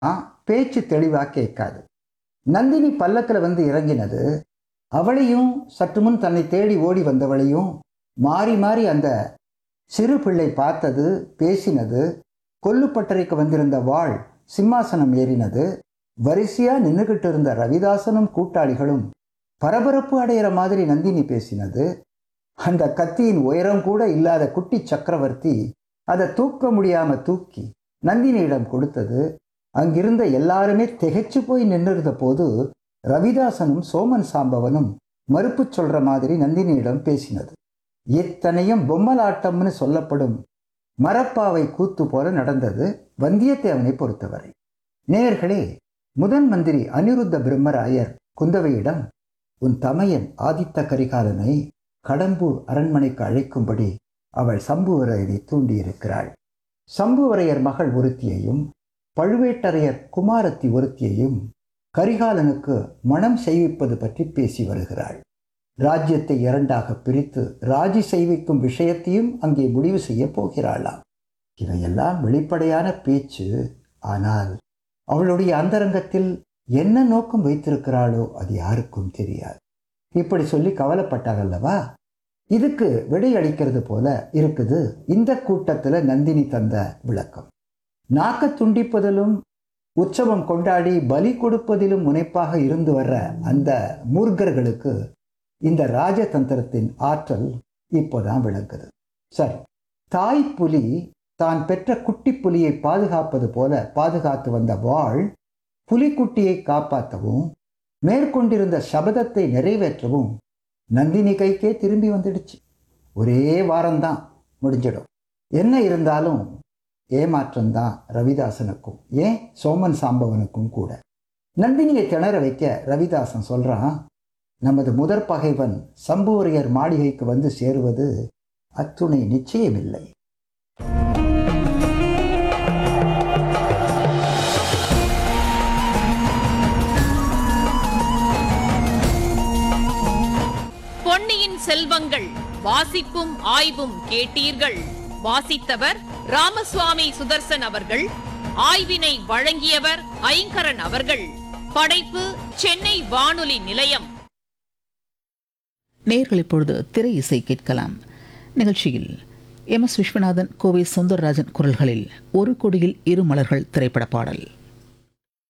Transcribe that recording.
பேச்சு தெளிவா கேட்காது நந்தினி பல்லக்கில் வந்து இறங்கினது அவளையும் சற்று முன் தன்னை தேடி ஓடி வந்தவளையும் மாறி மாறி அந்த சிறு பிள்ளை பார்த்தது பேசினது கொல்லுப்பட்டறைக்கு வந்திருந்த வாள் சிம்மாசனம் ஏறினது வரிசையா நின்றுகிட்டு இருந்த ரவிதாசனும் கூட்டாளிகளும் பரபரப்பு அடையிற மாதிரி நந்தினி பேசினது அந்த கத்தியின் உயரம் கூட இல்லாத குட்டி சக்கரவர்த்தி அதை தூக்க முடியாம தூக்கி நந்தினியிடம் கொடுத்தது அங்கிருந்த எல்லாருமே திகைச்சு போய் நின்றிருந்த போது ரவிதாசனும் சோமன் சாம்பவனும் மறுப்பு சொல்ற மாதிரி நந்தினியிடம் பேசினது இத்தனையும் பொம்மலாட்டம்னு சொல்லப்படும் மரப்பாவை கூத்து போல நடந்தது வந்தியத்தேவனை பொறுத்தவரை நேயர்களே முதன் மந்திரி அனிருத்த பிரம்மராயர் குந்தவையிடம் உன் தமையன் ஆதித்த கரிகாலனை கடம்பூர் அரண்மனைக்கு அழைக்கும்படி அவள் சம்புவரையரை தூண்டியிருக்கிறாள் சம்புவரையர் மகள் ஒருத்தியையும் பழுவேட்டரையர் குமாரத்தி ஒருத்தியையும் கரிகாலனுக்கு மனம் செய்விப்பது பற்றி பேசி வருகிறாள் ராஜ்யத்தை இரண்டாக பிரித்து ராஜி செய்விக்கும் விஷயத்தையும் அங்கே முடிவு செய்ய போகிறாளாம் இவையெல்லாம் வெளிப்படையான பேச்சு ஆனால் அவளுடைய அந்தரங்கத்தில் என்ன நோக்கம் வைத்திருக்கிறாளோ அது யாருக்கும் தெரியாது இப்படி சொல்லி கவலைப்பட்டார் அல்லவா இதுக்கு விடையளிக்கிறது போல இருக்குது இந்த கூட்டத்தில் நந்தினி தந்த விளக்கம் நாக்க துண்டிப்பதிலும் உற்சவம் கொண்டாடி பலி கொடுப்பதிலும் முனைப்பாக இருந்து வர்ற அந்த மூர்க்கர்களுக்கு இந்த ராஜதந்திரத்தின் ஆற்றல் இப்போதான் விளங்குது சரி தாய் புலி தான் பெற்ற குட்டி புலியை பாதுகாப்பது போல பாதுகாத்து வந்த வாழ் புலிக்குட்டியை காப்பாற்றவும் மேற்கொண்டிருந்த சபதத்தை நிறைவேற்றவும் நந்தினி கைக்கே திரும்பி வந்துடுச்சு ஒரே வாரம்தான் முடிஞ்சிடும் என்ன இருந்தாலும் ஏமாற்றம்தான் ரவிதாசனுக்கும் ஏன் சோமன் சாம்பவனுக்கும் கூட நந்தினியை திணற வைக்க ரவிதாசன் சொல்றான் நமது முதற் பகைவன் சம்புவரையர் மாளிகைக்கு வந்து சேருவது அத்துணை நிச்சயமில்லை பொன்னியின் செல்வங்கள் வாசிப்பும் ஆய்வும் கேட்டீர்கள் வாசித்தவர் ராமசுவாமி சுதர்சன் அவர்கள் ஆய்வினை வழங்கியவர் ஐங்கரன் அவர்கள் படைப்பு சென்னை வானொலி நிலையம் நேர்கள் இப்பொழுது திரை இசை கேட்கலாம் நிகழ்ச்சியில் எம் எஸ் விஸ்வநாதன் கோவை சுந்தரராஜன் குரல்களில் ஒரு கொடியில் இரு மலர்கள் திரைப்பட பாடல்